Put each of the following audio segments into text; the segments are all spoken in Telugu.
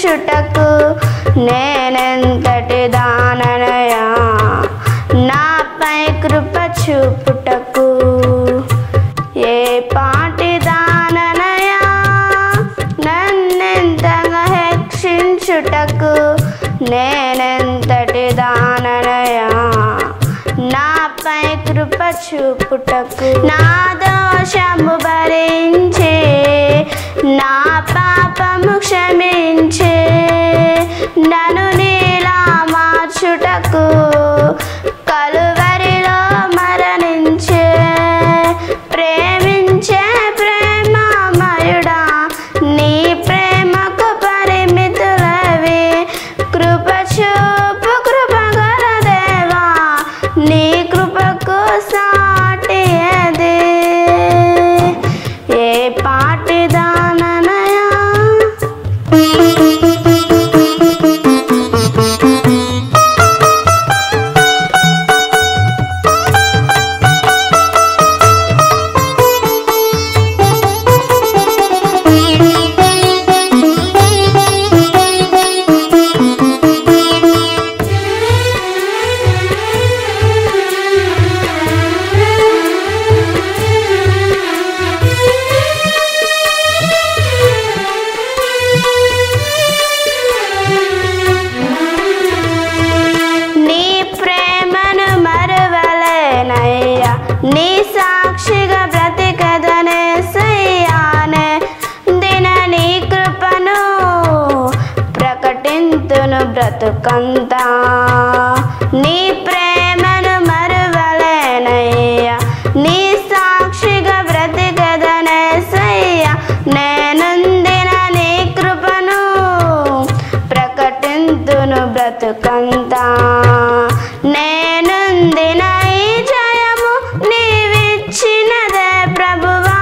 రక్షించుటకు నేనెంతటి దాననయా నాపై కృప చూపుటకు ఏ పాటి దాననయా నన్నెంతగా హెక్షించుటకు నేనెంతటి దాననయా నాపై కృప చూపుటకు నా దోషము భరించి నా పాపము క్షమించే నన్ను నీలా మార్చుటకు కలువరిలో మరణించే ప్రేమించే ప్రేమమయుడా నీ ప్రేమకు పరిమితులవి కృప చూపు కృపగల దేవా నీ కృపకు సాటి అది ఏ పాటి దాననయా నీ ప్రేమను మరువలేనయ్యా నీ సాక్షిగా బ్రతికదనే సయ్యానే దిన నీ కృపను ప్రకటింతును బ్రతుకంతా నీ ప్రేమను మరువలేనయ్యా నీ సాక్షిగా బ్రతికదనే సయ్యా నేనుందిన నీ కృపను ప్రకటింతును బ్రతుకంతా నేనుందిన ఈ జయము నీవిచ్చినదే ప్రభువా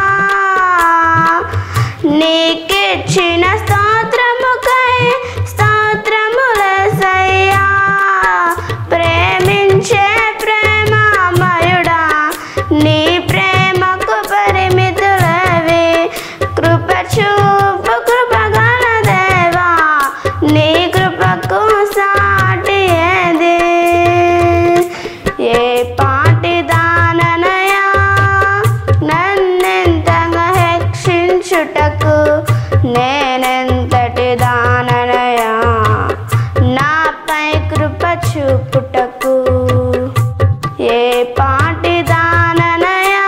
నీకిచ్చిన స్తోత్రముకై స్తోత్రములసయ్యా ప్రేమించే ప్రేమమయుడా నీ ప్రేమకు పరిమితులవి కృప చూపు కృపగల దేవా నీ కృపకు సాటి ఏది ఏ పాటి దాననయా నన్నెంతగా హెక్షించుటకు నేనెంతటి దాననయా నాపై కృప చూపుటకు ఏ పాటి దాననయా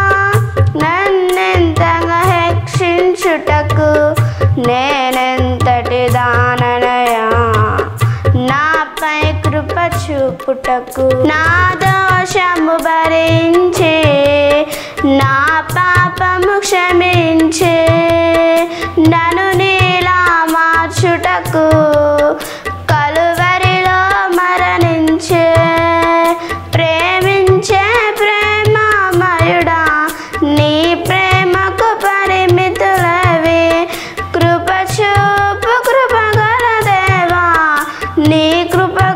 నన్నెంతగా హెక్షించుటకు నేనెంతటి దాననయా నాపై కృప చూపుటకు నా దోషము భరించి నా పాపము క్షమించే నన్ను నీలా మార్చుటకు కలువరిలో మరణించే ప్రేమించే ప్రేమమయుడా నీ ప్రేమకు పరిమితులవి కృప చూపు కృపగల దేవా నీ కృప